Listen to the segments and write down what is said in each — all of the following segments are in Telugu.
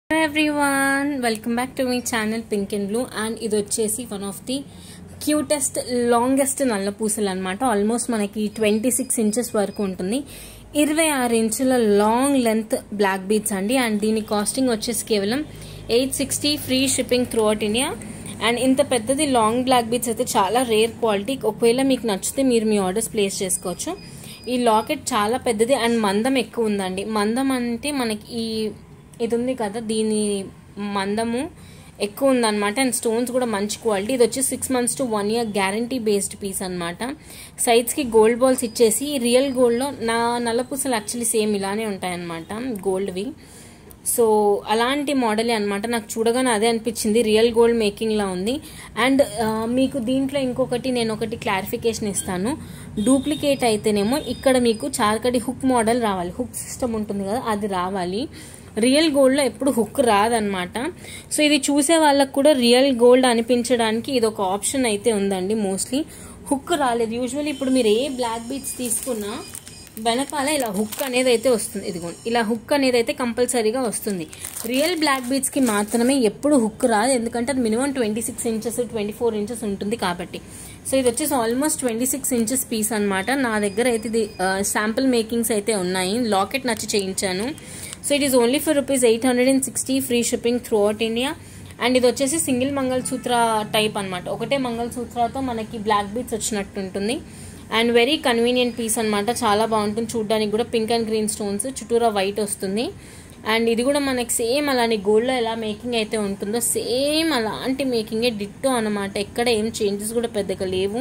everyone welcome back to my channel pink and blue and ఇది వచ్చేసి one of the cutest longest నల్ల పూసలు అనమాట ఆల్మోస్ట్ మనకి ట్వంటీ సిక్స్ ఇంచెస్ వరకు ఉంటుంది ఇరవై ఆరు ఇంచుల లాంగ్ లెంత్ బ్లాక్ బీడ్స్ అండి అండ్ దీని కాస్టింగ్ వచ్చేసి కేవలం eight sixty free shipping throughout India and ఇంత పెద్దది లాంగ్ బ్లాక్ బీడ్స్ అయితే చాలా రేర్ క్వాలిటీ ఒకవేళ మీకు నచ్చితే మీరు మీ ఆర్డర్స్ ప్లేస్ చేసుకోవచ్చు ఈ లాకెట్ చాలా పెద్దది అండ్ మందం ఎక్కువ ఉందండి మందం అంటే మనకి ఈ ఇది ఉంది కదా దీని మందము ఎక్కువ ఉందన్నమాట అండ్ స్టోన్స్ కూడా మంచి క్వాలిటీ ఇది వచ్చి six months to one year guarantee based piece అనమాట సైడ్స్కి గోల్డ్ బాల్స్ ఇచ్చేసి రియల్ గోల్డ్లో నా నల్లపూసలు యాక్చువల్లీ సేమ్ ఇలానే ఉంటాయన్నమాట గోల్డ్వి సో అలాంటి మోడలే అనమాట నాకు చూడగానే అదే అనిపించింది రియల్ గోల్డ్ మేకింగ్లా ఉంది అండ్ మీకు దీంట్లో ఇంకొకటి నేను ఒకటి క్లారిఫికేషన్ ఇస్తాను డూప్లికేట్ అయితేనేమో ఇక్కడ మీకు చార్కడి హుక్ మోడల్ రావాలి హుక్ సిస్టమ్ ఉంటుంది కదా అది రావాలి రియల్ గోల్డ్లో ఎప్పుడు హుక్ రాదనమాట సో ఇది చూసే వాళ్ళకు కూడా రియల్ గోల్డ్ అనిపించడానికి ఇది ఒక ఆప్షన్ అయితే ఉందండి మోస్ట్లీ హుక్ రాలేదు యూజువల్లీ ఇప్పుడు మీరు ఏ బ్లాక్ బీట్స్ తీసుకున్నా వెనకాల ఇలా హుక్ అనేది అయితే వస్తుంది ఇదిగోండి ఇలా హుక్ అనేది అయితే కంపల్సరీగా వస్తుంది రియల్ బ్లాక్ బీట్స్కి మాత్రమే ఎప్పుడు హుక్ రాదు ఎందుకంటే అది minimum twenty six inches twenty four inches ఉంటుంది కాబట్టి సో ఇది వచ్చేసి almost twenty six inches piece అనమాట నా దగ్గర అయితే ఇది శాంపుల్ మేకింగ్స్ అయితే ఉన్నాయి లాకెట్ నచ్చి చేయించాను so it is only for rupees eight hundred and sixty free shipping throughout India and ఇది వచ్చేసి సింగిల్ మంగళసూత్ర టైప్ అనమాట ఒకటే మంగళసూత్రతో మనకి బ్లాక్ బీట్స్ వచ్చినట్టు ఉంటుంది అండ్ వెరీ కన్వీనియంట్ పీస్ అనమాట చాలా బాగుంటుంది చూడడానికి కూడా పింక్ అండ్ గ్రీన్ స్టోన్స్ చుట్టూరా వైట్ వస్తుంది అండ్ ఇది కూడా మనకి సేమ్ అలానే గోల్డ్లో ఎలా మేకింగ్ అయితే ఉంటుందో సేమ్ అలాంటి మేకింగే డిట్టో అనమాట ఎక్కడ ఏం చేంజెస్ కూడా పెద్దగా లేవు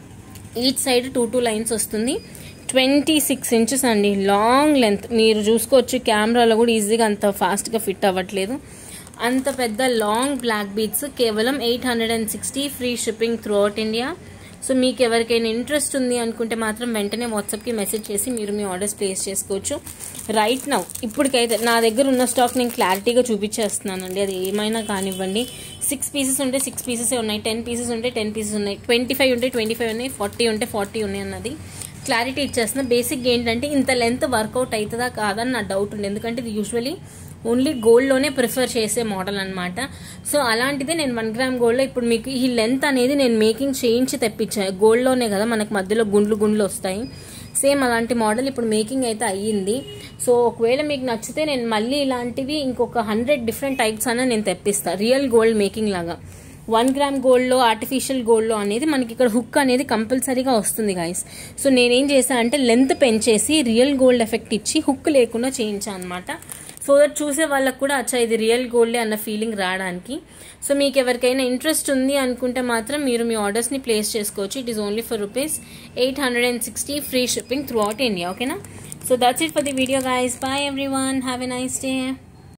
each side two two lines వస్తుంది ట్వంటీ సిక్స్ ఇంచెస్ అండి లాంగ్ లెంత్ మీరు చూసుకోవచ్చు కెమెరాలో కూడా ఈజీగా అంత ఫాస్ట్గా ఫిట్ అవ్వట్లేదు అంత పెద్ద లాంగ్ బ్లాక్ బీట్స్ కేవలం eight hundred and sixty free shipping throughout India so మీకు ఎవరికైనా ఇంట్రెస్ట్ ఉంది అనుకుంటే మాత్రం వెంటనే వాట్సాప్కి మెసేజ్ చేసి మీరు మీ ఆర్డర్స్ ప్లేస్ చేసుకోవచ్చు రైట్ నౌ ఇప్పటికైతే నా దగ్గర ఉన్న స్టాక్ నేను క్లారిటీగా చూపించేస్తున్నానండి అది ఏమైనా కానివ్వండి సిక్స్ పీసెస్ ఉంటే సిక్స్ పీసెస్ ఉన్నాయి టెన్ పీసెస్ ఉంటే టెన్ పీసెస్ ఉన్నాయి ట్వంటీ ఫైవ్ ఉంటే ట్వంటీ ఫైవ్ ఉన్నాయి ఫార్టీ ఉంటే ఫార్టీ ఉన్నాయి అన్నది క్లారిటీ ఇచ్చేస్తున్నా బేసిక్ ఏంటంటే ఇంత లెంత్ వర్కౌట్ అవుతుందా కాదని నా డౌట్ ఉంది ఎందుకంటే ఇది యూజువలీ ఓన్లీ గోల్డ్లోనే ప్రిఫర్ చేసే మోడల్ అనమాట సో అలాంటిదే నేను వన్ గ్రామ్ గోల్డ్లో ఇప్పుడు మీకు ఈ లెంత్ అనేది నేను మేకింగ్ చేయించి తెప్పించాను గోల్డ్లోనే కదా మనకు మధ్యలో గుండ్లు గుండ్లు వస్తాయి సేమ్ అలాంటి మోడల్ ఇప్పుడు మేకింగ్ అయితే అయ్యింది సో ఒకవేళ మీకు నచ్చితే నేను మళ్ళీ ఇలాంటివి ఇంకొక హండ్రెడ్ డిఫరెంట్ టైప్స్ అన్న నేను తెప్పిస్తాను రియల్ గోల్డ్ మేకింగ్ లాగా వన్ గ్రామ్ గోల్డ్లో ఆర్టిఫిషియల్ గోల్డ్లో అనేది మనకి ఇక్కడ హుక్ అనేది కంపల్సరీగా వస్తుంది గాయస్ సో నేనేం చేశాను అంటే లెంత్ పెంచేసి రియల్ గోల్డ్ ఎఫెక్ట్ ఇచ్చి హుక్ లేకుండా చేయించాను అనమాట సో దట్ చూసే వాళ్ళకు కూడా అచ్చా ఇది రియల్ గోల్డే అన్న ఫీలింగ్ రావడానికి సో మీకు ఎవరికైనా ఇంట్రెస్ట్ ఉంది అనుకుంటే మాత్రం మీరు మీ ఆర్డర్స్ని ప్లేస్ చేసుకోవచ్చు it is only for rupees eight hundred and sixty free shipping throughout India ఓకేనా so that's it for the video guys bye everyone have a nice day